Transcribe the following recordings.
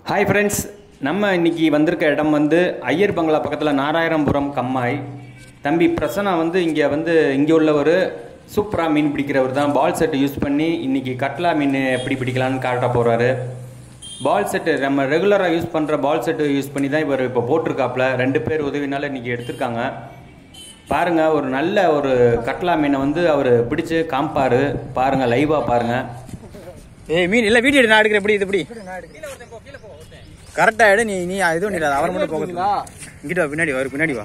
hi friends நம்ம இன்னைக்கு வந்திருக்க இடம் வந்து ஐயர் பங்களா பக்கத்தில் நாராயணபுரம் கம்மாய் தம்பி பிரசன்னா வந்து இங்கே வந்து இங்கே உள்ளவர் சூப்பராக மீன் பிடிக்கிறவர் தான் பால் செட்டு யூஸ் பண்ணி இன்னைக்கு கட்லா மீன் எப்படி பிடிக்கலான்னு காட்ட போகிறாரு பால் செட்டு நம்ம ரெகுலராக யூஸ் பண்ணுற பால் செட்டு யூஸ் பண்ணி தான் இவர் இப்போ போட்டிருக்காப்புல ரெண்டு பேர் உதவினால இன்னைக்கு எடுத்திருக்காங்க பாருங்க ஒரு நல்ல ஒரு கட்லா மீனை வந்து அவர் பிடிச்சு காமிப்பாரு பாருங்க லைவாக பாருங்க ஏய் மீன் இல்ல வீடியோ நான் எடுக்கிறேன் எப்படி இது எப்படி கரெக்டா எடு நீ நீ எதுவும் நீ அவர் மட்டும் போக இங்கிட்ட வா பின்னாடி வா அவரு பின்னாடி வா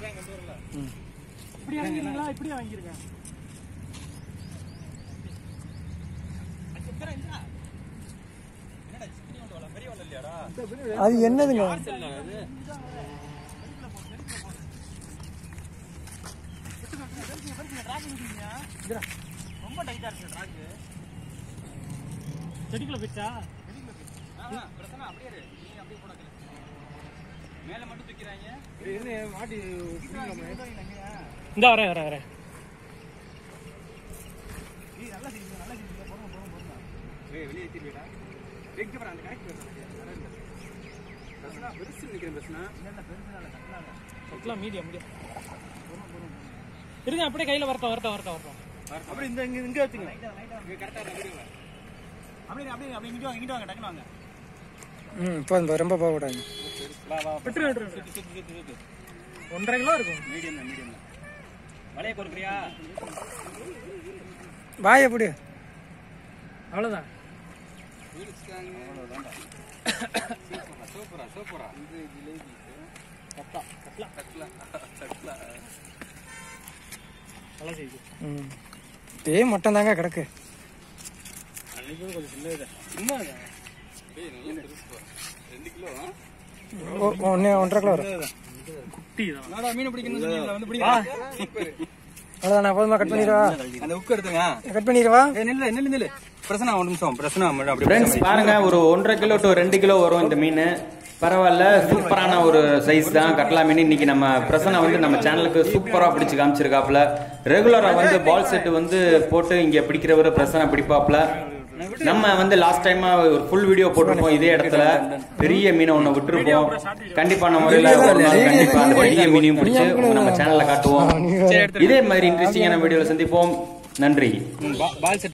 அது என்னதுங்க செடிக்குள்ள போயிடுச்சா இந்த வரேன் வரேன் வரேன் சொக்கலாம் மீடியம் மீடியம் இருங்க அப்படியே கையில வரட்டும் வரட்டும் வரட்டும் வரட்டும் அப்படி இந்த இங்க இங்க வச்சுங்க அப்படி அப்படி அப்படி இங்கிட்டு வாங்க இங்கிட்டு வாங்க டக்குனு வாங்க ம் இப்போ ரொம்ப போகக்கூடாது விட்டுரு விட்டுரு ஒன்றரை கிலோ இருக்கும் மீடியம் தான் மீடியம் தான் வலைய கொடுக்குறியா வாய் எப்படி அவ்வளவுதான் சூப்பரா சூப்பரா இது ஜிலேபி நல்லா செய்யுது ம் இதே மட்டம் தாங்க கிடக்கு அன்னைக்கு கொஞ்சம் சின்னது சும்மா ரெண்டு கிலோ ஒ- ஒண்ணே ஒன்றரை கிலோ வரும் குட்டி தான் நாடா மீன் பிடிக்கணும் சொன்னீங்களா, வந்து பிடிங்க அவ்வளோதான் நான் போதுமா கட் பண்ணிடுவா அந்த உக்கு எடுத்துங்க கட் பண்ணிடுவா ஏய் நில்லு நில்லு நில்லு பிரசனா ஒரு நிமிஷம் பிரசனா அப்படி ஃப்ரெண்ட்ஸ் பாருங்க ஒரு ஒன்றரை கிலோ டு ரெண்டு கிலோ வரும் இந்த மீன் பரவாயில்ல சூப்பரான ஒரு சைஸ் தான் கட்லா மீன் இன்னைக்கு நம்ம பிரசனை வந்து நம்ம சேனலுக்கு சூப்பரா பிடிச்சு காமிச்சிருக்காப்ல ரெகுலரா வந்து பால் செட் வந்து போட்டு இங்க பிடிக்கிறவர் பிரசனை பிடிப்பாப்ல நம்ம வந்து லாஸ்ட் டைமா ஒரு ஃபுல் வீடியோ போட்டிருப்போம் இதே இடத்துல பெரிய மீனை ஒண்ணு விட்டுருப்போம் கண்டிப்பான முறையில ஒரு நாள் கண்டிப்பா அந்த பெரிய மீனையும் பிடிச்சு நம்ம சேனல்ல காட்டுவோம் இதே மாதிரி இன்ட்ரெஸ்டிங்கான வீடியோல சந்திப்போம் நன்றி பால் செட்